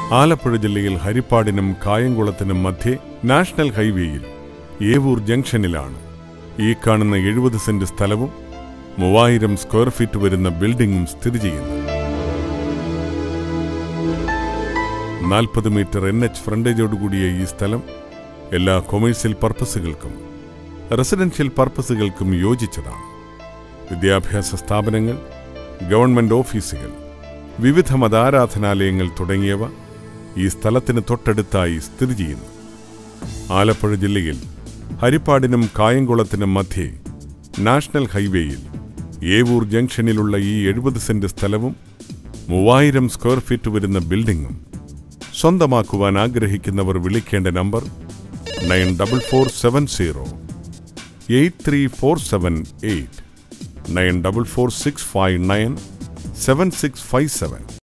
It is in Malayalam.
ആലപ്പുഴ ജില്ലയിൽ ഹരിപ്പാടിനും കായംകുളത്തിനും മധ്യേ നാഷണൽ ഹൈവേയിൽ ഏവൂർ ജംഗ്ഷനിലാണ് ഈ കാണുന്ന എഴുപത് സെന്റ് സ്ഥലവും മൂവായിരം സ്ക്വയർ ഫീറ്റ് വരുന്ന ബിൽഡിംഗും സ്ഥിതി ചെയ്യുന്നത് നാൽപ്പത് മീറ്റർ എൻ എച്ച് ഫ്രണ്ടേജോടുകൂടിയ ഈ സ്ഥലം എല്ലാ കൊമേഴ്സ്യൽ പർപ്പസുകൾക്കും റെസിഡൻഷ്യൽ പർപ്പസുകൾക്കും യോജിച്ചതാണ് വിദ്യാഭ്യാസ സ്ഥാപനങ്ങൾ ഗവൺമെന്റ് ഓഫീസുകൾ വിവിധ മതാരാധനാലയങ്ങൾ തുടങ്ങിയവ ഈ സ്ഥലത്തിന് തൊട്ടടുത്തായി സ്ഥിതി ചെയ്യുന്നു ആലപ്പുഴ ജില്ലയിൽ ഹരിപ്പാടിനും കായംകുളത്തിനും മധ്യേ നാഷണൽ ഹൈവേയിൽ ഏവൂർ ജംഗ്ഷനിലുള്ള ഈ എഴുപത് സെന്റ് സ്ഥലവും മൂവായിരം സ്ക്വയർ ഫീറ്റ് വരുന്ന ബിൽഡിംഗും സ്വന്തമാക്കുവാൻ ആഗ്രഹിക്കുന്നവർ വിളിക്കേണ്ട number nine double four seven zero eight three four seven eight nine double four six five nine seven six five seven